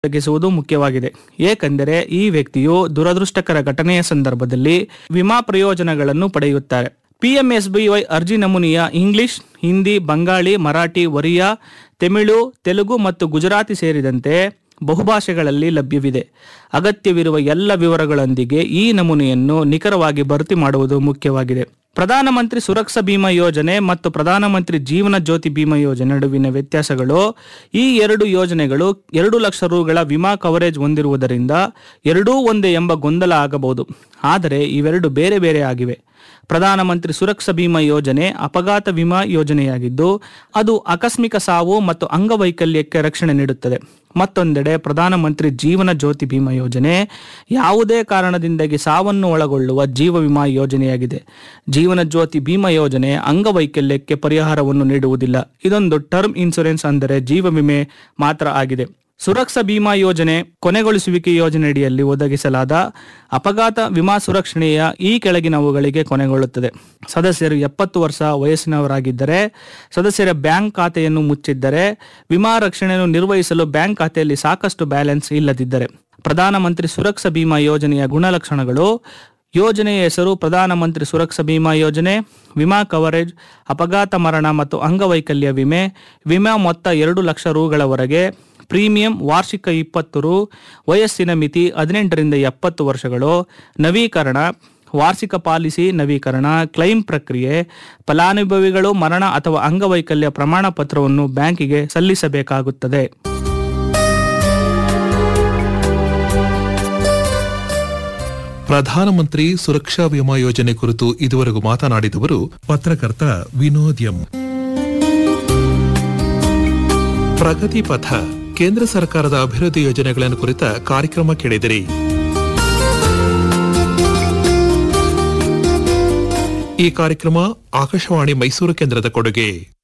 ಒದಗಿಸುವುದು ಮುಖ್ಯವಾಗಿದೆ ಏಕೆಂದರೆ ಈ ವ್ಯಕ್ತಿಯು ದುರದೃಷ್ಟಕರ ಘಟನೆಯ ಸಂದರ್ಭದಲ್ಲಿ ವಿಮಾ ಪ್ರಯೋಜನಗಳನ್ನು ಪಡೆಯುತ್ತಾರೆ ಪಿಎಂಎಸ್ಬಿವೈ ಅರ್ಜಿ ನಮೂನೆಯ ಇಂಗ್ಲಿಷ್ ಹಿಂದಿ ಬಂಗಾಳಿ ಮರಾಠಿ ಒರಿಯಾ ತಮಿಳು ತೆಲುಗು ಮತ್ತು ಗುಜರಾತಿ ಸೇರಿದಂತೆ ಬಹುಭಾಷೆಗಳಲ್ಲಿ ಲಭ್ಯವಿದೆ ಅಗತ್ಯವಿರುವ ಎಲ್ಲ ವಿವರಗಳೊಂದಿಗೆ ಈ ನಮೂನೆಯನ್ನು ನಿಖರವಾಗಿ ಭರ್ತಿ ಮಾಡುವುದು ಮುಖ್ಯವಾಗಿದೆ ಪ್ರಧಾನಮಂತ್ರಿ ಸುರಕ್ಷಾ ಬಿಮಾ ಯೋಜನೆ ಮತ್ತು ಪ್ರಧಾನಮಂತ್ರಿ ಜೀವನ ಜ್ಯೋತಿ ಬಿಮಾ ಯೋಜನೆ ನಡುವಿನ ವ್ಯತ್ಯಾಸಗಳು ಈ ಎರಡು ಯೋಜನೆಗಳು ಎರಡು ಲಕ್ಷ ರುಗಳ ವಿಮಾ ಕವರೇಜ್ ಹೊಂದಿರುವುದರಿಂದ ಎರಡೂ ಒಂದೇ ಎಂಬ ಗೊಂದಲ ಆಗಬಹುದು ಆದರೆ ಇವೆರಡು ಬೇರೆ ಬೇರೆ ಆಗಿವೆ ಪ್ರಧಾನಮಂತ್ರಿ ಸುರಕ್ಷಾ ಬಿಮಾ ಯೋಜನೆ ಅಪಘಾತ ವಿಮಾ ಯೋಜನೆಯಾಗಿದ್ದು ಅದು ಆಕಸ್ಮಿಕ ಸಾವು ಮತ್ತು ಅಂಗವೈಕಲ್ಯಕ್ಕೆ ರಕ್ಷಣೆ ನೀಡುತ್ತದೆ ಮತ್ತೊಂದೆಡೆ ಪ್ರಧಾನಮಂತ್ರಿ ಜೀವನ ಜ್ಯೋತಿ ಬಿಮಾ ಯೋಜನೆ ಯಾವುದೇ ಕಾರಣದಿಂದಾಗಿ ಸಾವನ್ನು ಒಳಗೊಳ್ಳುವ ಜೀವ ವಿಮಾ ಯೋಜನೆಯಾಗಿದೆ ಜೀವನ ಜ್ಯೋತಿ ಬಿಮಾ ಯೋಜನೆ ಅಂಗವೈಕಲ್ಯಕ್ಕೆ ಪರಿಹಾರವನ್ನು ನೀಡುವುದಿಲ್ಲ ಇದೊಂದು ಟರ್ಮ್ ಇನ್ಶೂರೆನ್ಸ್ ಅಂದರೆ ಜೀವ ವಿಮೆ ಮಾತ್ರ ಆಗಿದೆ ಸುರಕ್ಷಾ ಬಿಮಾ ಯೋಜನೆ ಕೊನೆಗೊಳಿಸುವಿಕೆ ಯೋಜನೆಯಡಿಯಲ್ಲಿ ಒದಗಿಸಲಾದ ಅಪಘಾತ ವಿಮಾ ಸುರಕ್ಷಣೆಯ ಈ ಕೆಳಗಿನವುಗಳಿಗೆ ಕೊನೆಗೊಳ್ಳುತ್ತದೆ ಸದಸ್ಯರು ಎಪ್ಪತ್ತು ವರ್ಷ ವಯಸ್ಸಿನವರಾಗಿದ್ದರೆ ಸದಸ್ಯರ ಬ್ಯಾಂಕ್ ಖಾತೆಯನ್ನು ಮುಚ್ಚಿದ್ದರೆ ವಿಮಾ ರಕ್ಷಣೆಯನ್ನು ನಿರ್ವಹಿಸಲು ಬ್ಯಾಂಕ್ ಖಾತೆಯಲ್ಲಿ ಸಾಕಷ್ಟು ಬ್ಯಾಲೆನ್ಸ್ ಇಲ್ಲದಿದ್ದರೆ ಪ್ರಧಾನಮಂತ್ರಿ ಸುರಕ್ಷಾ ಬಿಮಾ ಯೋಜನೆಯ ಗುಣಲಕ್ಷಣಗಳು ಯೋಜನೆಯ ಹೆಸರು ಪ್ರಧಾನಮಂತ್ರಿ ಸುರಕ್ಷಾ ಬಿಮಾ ಯೋಜನೆ ವಿಮಾ ಕವರೇಜ್ ಅಪಘಾತ ಮರಣ ಮತ್ತು ಅಂಗವೈಕಲ್ಯ ವಿಮೆ ವಿಮಾ ಮೊತ್ತ ಎರಡು ಲಕ್ಷ ರುಗಳವರೆಗೆ ಪ್ರೀಮಿಯಂ ವಾರ್ಷಿಕ ಇಪ್ಪತ್ತು ರು ವಯಸ್ಸಿನ ಮಿತಿ ಹದಿನೆಂಟರಿಂದ ಎಪ್ಪತ್ತು ವರ್ಷಗಳು ನವೀಕರಣ ವಾರ್ಷಿಕ ಪಾಲಿಸಿ ನವೀಕರಣ ಕ್ಲೈಮ್ ಪ್ರಕ್ರಿಯೆ ಫಲಾನುಭವಿಗಳು ಮರಣ ಅಥವಾ ಅಂಗವೈಕಲ್ಯ ಪ್ರಮಾಣ ಪತ್ರವನ್ನು ಬ್ಯಾಂಕಿಗೆ ಸಲ್ಲಿಸಬೇಕಾಗುತ್ತದೆ ಪ್ರಧಾನಮಂತ್ರಿ ಸುರಕ್ಷಾ ವಿಮಾ ಯೋಜನೆ ಕುರಿತು ಇದುವರೆಗೂ ಮಾತನಾಡಿದವರು ಪತ್ರಕರ್ತ ವಿನೋದ್ ಎಂ ಪ್ರಗತಿ ಪಥ ಕೇಂದ್ರ ಸರ್ಕಾರದ ಅಭಿವೃದ್ಧಿ ಯೋಜನೆಗಳನ್ನು ಕುರಿತ ಕಾರ್ಯಕ್ರಮ ಕೇಳಿದಿರಿ ಈ ಕಾರ್ಯಕ್ರಮ ಆಕಾಶವಾಣಿ ಮೈಸೂರು ಕೇಂದ್ರದ ಕೊಡುಗೆ